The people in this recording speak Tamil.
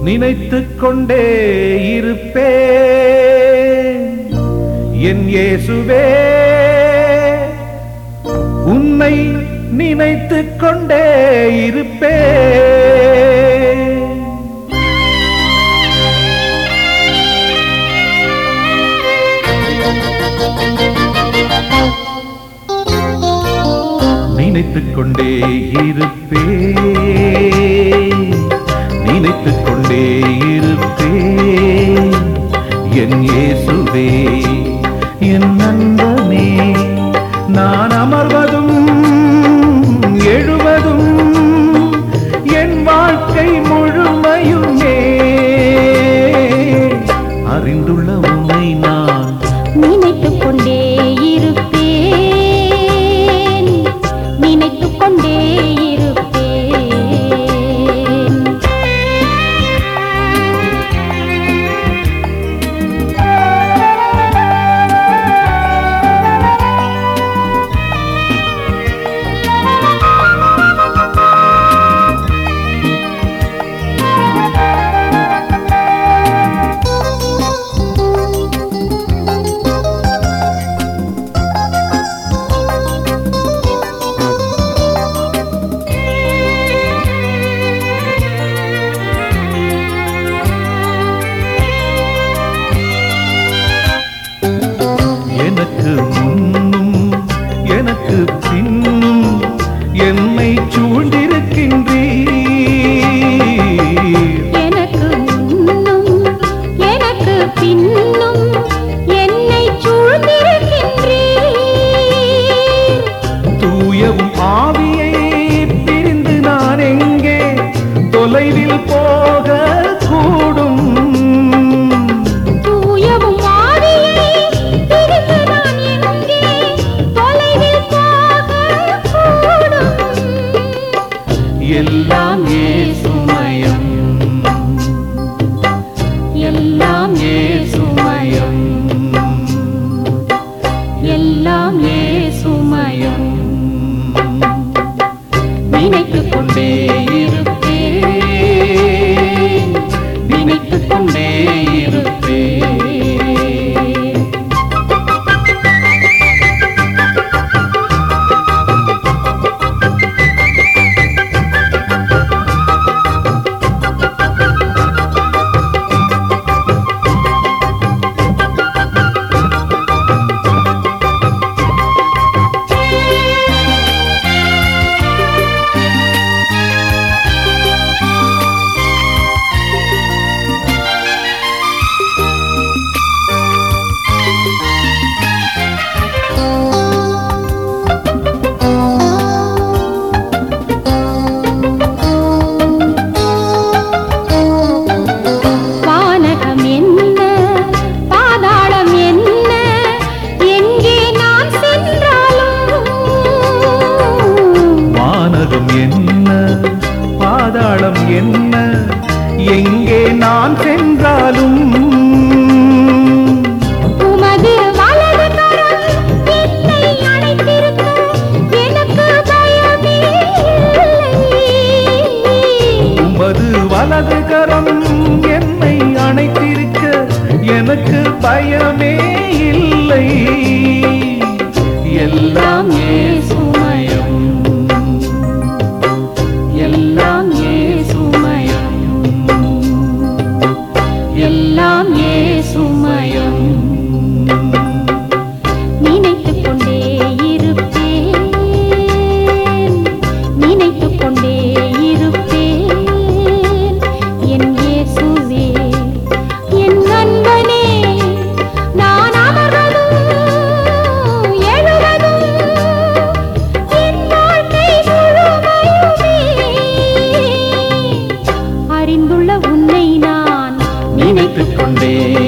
நினைத்துக் கொண்டே இருப்பே என் இயேசுவே உன்னை நினைத்துக் கொண்டே இருப்பே நினைத்துக் கொண்டே இருப்பே நினைத்துக் கொண்டே இருப்பே என் இயேசுவே என் நண்பனே நான் அமர்வதும் எழுவதும் என் வாழ்க்கை முழுமையுமே அறிந்துள்ள உண்மை நான் நினைத்துக் கொண்டே இருப்பேன் நினைத்துக் கொண்டே இருப்பேன் எனக்கு முன்னும் எனக்கு பின்னும் என்னை சூழ்ந்திருக்கின்றீர் எனக்கு முன்னும் எனக்கு பின்னும் என்னை சூழ்ந்திருக்கின்றீர் தூயவும் ஆவியை பிரிந்து நான் எங்கே தொலைவில் போக கூடும் தூயவும் ஆவியை பிரிந்து நான் எங்கே தொலைவில் போகக்கூடும். எல்லாம் ஏசுமயம் எல்லாம் ஏசுமயம் எல்லாம் ஏசுமயம் நினைத்துக் கொண்டே இருப்பேன் நினைத்துக் கொண்டே இருப்பேன் வானகம் என்ன பாதாளம் என்ன எங்கே நான் சென்றாலும் வானகம் என்ன பாதாளம் என்ன எங்கே நான் சென்றாலும் உமது வலது கரம் என்னை அணைத்திருக்க எனக்கு பயமே இல்லை. உமது வலது கரம் என்னை அணைத்திருக்க எனக்கு பயமே இல்லை எல்லாம் ஏசுமயம் எல்லாம் ஏசுமயம் எல்லாம் ஏசுமயம் நினைத்துக் கொண்டே இருப்பேன் நினைத்துக் கொண்டே இருப்பேன் என் இயேசுவே என் நண்பனே நான் அமர்வதும் எழுவதும் என் வாழ்க்கை முழுமையுமே அறிந்துள்ள உன்னை நான் நினைத்துக் கொண்டே